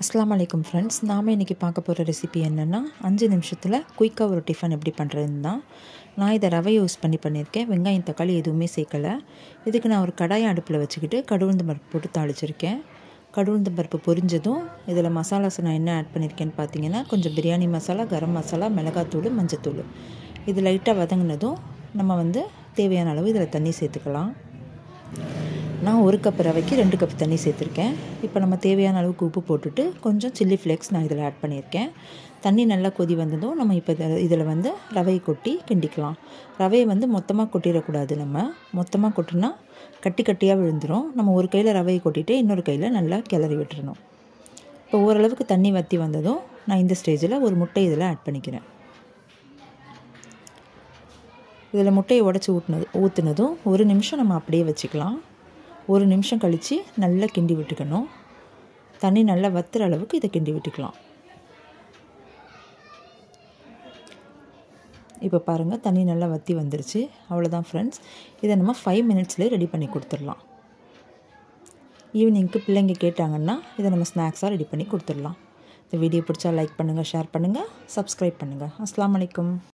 அஸ்லாம் வலைக்கம் ஃப்ரெண்ட்ஸ் நாம் இன்றைக்கி பார்க்க போகிற ரெசிபி என்னென்னா அஞ்சு நிமிஷத்தில் குயிக்காக ஒரு டிஃபன் எப்படி பண்ணுறதுன்னு தான் நான் இதை ரவை யூஸ் பண்ணி பண்ணியிருக்கேன் வெங்காயம் தக்காளி எதுவுமே சேர்க்கலை இதுக்கு நான் ஒரு கடாயை அடுப்பில் வச்சுக்கிட்டு கடுவுளுந்து பருப்பு போட்டு தாளிச்சிருக்கேன் கடுவுளுந்து பருப்பு பொரிஞ்சதும் இதில் மசாலாஸ் நான் என்ன ஆட் பண்ணியிருக்கேன்னு பார்த்தீங்கன்னா கொஞ்சம் பிரியாணி மசாலா கரம் மசாலா மிளகாத்தூள் மஞ்சத்தூள் இது லைட்டாக வதங்கினதும் நம்ம வந்து தேவையான அளவு இதில் தண்ணி சேர்த்துக்கலாம் நான் ஒரு கப் ரவைக்கு ரெண்டு கப் தண்ணி சேர்த்துருக்கேன் இப்போ நம்ம தேவையான அளவுக்கு உப்பு போட்டுட்டு கொஞ்சம் சில்லி ஃப்ளேக்ஸ் நான் இதில் ஆட் பண்ணியிருக்கேன் தண்ணி நல்லா கொதி வந்ததும் நம்ம இப்போ இதில் வந்து ரவையை கொட்டி கிண்டிக்கலாம் ரவையை வந்து மொத்தமாக கொட்டிடக்கூடாது நம்ம மொத்தமாக கொட்டினா கட்டி கட்டியாக விழுந்துடும் நம்ம ஒரு கையில் ரவையை கொட்டிட்டு இன்னொரு கையில் நல்லா கிளறி விட்டுறணும் இப்போ ஓரளவுக்கு தண்ணி வற்றி வந்ததும் நான் இந்த ஸ்டேஜில் ஒரு முட்டை இதில் ஆட் பண்ணிக்கிறேன் இதில் முட்டையை உடச்சி ஊட்டினது ஊற்றுனதும் ஒரு நிமிஷம் நம்ம அப்படியே வச்சுக்கலாம் ஒரு நிமிஷம் கழித்து நல்லா கிண்டி விட்டுக்கணும் தண்ணி நல்லா வத்துற அளவுக்கு இதை கிண்டி விட்டுக்கலாம் இப்போ பாருங்கள் தண்ணி நல்லா வற்றி வந்துருச்சு அவ்வளோதான் ஃப்ரெண்ட்ஸ் இதை நம்ம ஃபைவ் மினிட்ஸ்லேயே ரெடி பண்ணி கொடுத்துடலாம் ஈவினிங்க்கு பிள்ளைங்க கேட்டாங்கன்னா இதை நம்ம ஸ்நாக்ஸாக ரெடி பண்ணி கொடுத்துடலாம் இந்த வீடியோ பிடிச்சா லைக் பண்ணுங்கள் ஷேர் பண்ணுங்கள் சப்ஸ்கிரைப் பண்ணுங்கள் அஸ்லாம் வலைக்கம்